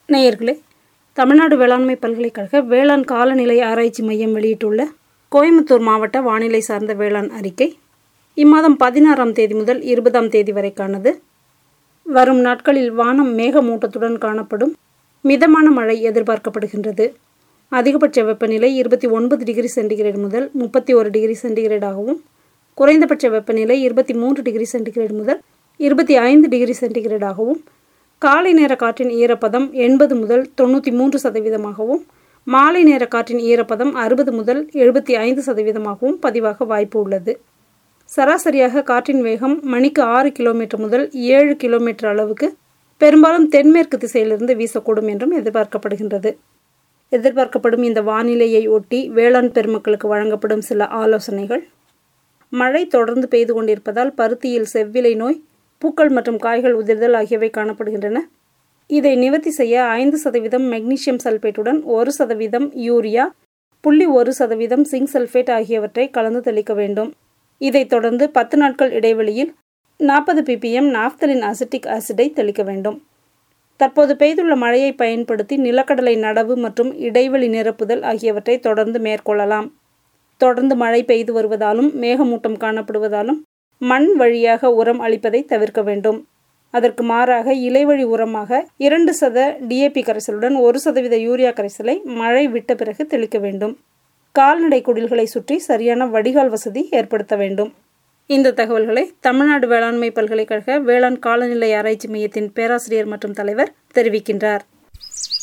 நேயர்களே தமிழ்நாடு வேளாண்மை பல்கலைக்கழக வேளாண் காலநிலை ஆராய்ச்சி மையம் வெளியிட்டுள்ள கோயம்புத்தூர் மாவட்ட வானிலை சார்ந்த வேளாண் அறிக்கை இம்மாதம் பதினாறாம் தேதி முதல் இருபதாம் தேதி வரைக்கானது வரும் நாட்களில் வானம் மேகமூட்டத்துடன் காணப்படும் மிதமான மழை எதிர்பார்க்கப்படுகின்றது அதிகபட்ச வெப்பநிலை இருபத்தி ஒன்பது டிகிரி சென்டிகிரேடு முதல் முப்பத்தி ஒரு டிகிரி சென்டிகிரேடாகவும் குறைந்தபட்ச வெப்பநிலை இருபத்தி மூன்று டிகிரி சென்டிகிரேடு முதல் இருபத்தி ஐந்து டிகிரி சென்டிகிரேடாகவும் காலை நேர காற்றின் ஈரப்பதம் எண்பது முதல் தொண்ணூற்றி மூன்று சதவீதமாகவும் மாலை நேர காற்றின் ஈரப்பதம் அறுபது முதல் எழுபத்தி ஐந்து சதவீதமாகவும் பதிவாக வாய்ப்பு உள்ளது சராசரியாக காற்றின் வேகம் மணிக்கு ஆறு கிலோமீட்டர் முதல் ஏழு கிலோமீட்டர் அளவுக்கு பெரும்பாலும் தென்மேற்கு திசையிலிருந்து வீசக்கூடும் என்றும் எதிர்பார்க்கப்படுகின்றது எதிர்பார்க்கப்படும் இந்த வானிலையை ஒட்டி வேளாண் பெருமக்களுக்கு வழங்கப்படும் சில ஆலோசனைகள் மழை தொடர்ந்து பெய்து கொண்டிருப்பதால் பருத்தியில் செவ்விலை நோய் பூக்கள் மற்றும் காய்கள் உதிர்தல் ஆகியவை காணப்படுகின்றன இதை நிவர்த்தி செய்ய ஐந்து சதவீதம் மெக்னீசியம் சல்பேட்டுடன் ஒரு சதவீதம் யூரியா புள்ளி ஒரு சதவீதம் சிங்க் சல்பேட் ஆகியவற்றை கலந்து தெளிக்க வேண்டும் இதைத் தொடர்ந்து பத்து நாட்கள் இடைவெளியில் நாற்பது பிபிஎம் நாப்தலின் அசிட்டிக் ஆசிடை தெளிக்க வேண்டும் தற்போது பெய்துள்ள மழையை பயன்படுத்தி நிலக்கடலை நடவு மற்றும் இடைவெளி நிரப்புதல் ஆகியவற்றை தொடர்ந்து மேற்கொள்ளலாம் தொடர்ந்து மழை பெய்து வருவதாலும் மேகமூட்டம் காணப்படுவதாலும் மண் வழியாக உரம் அளிப்பதை தவிர்க்க வேண்டும் அதற்கு மாறாக இலைவழி உரமாக இரண்டு சத டிஏபி கரைசலுடன் ஒரு சதவீத யூரியா கரைசலை மழை விட்ட பிறகு தெளிக்க வேண்டும் கால்நடை குடில்களை சுற்றி சரியான வடிகால் வசதி ஏற்படுத்த வேண்டும் இந்த தகவல்களை தமிழ்நாடு வேளாண்மை பல்கலைக்கழக வேளாண் காலநிலை ஆராய்ச்சி மையத்தின் பேராசிரியர் மற்றும் தலைவர் தெரிவிக்கின்றார்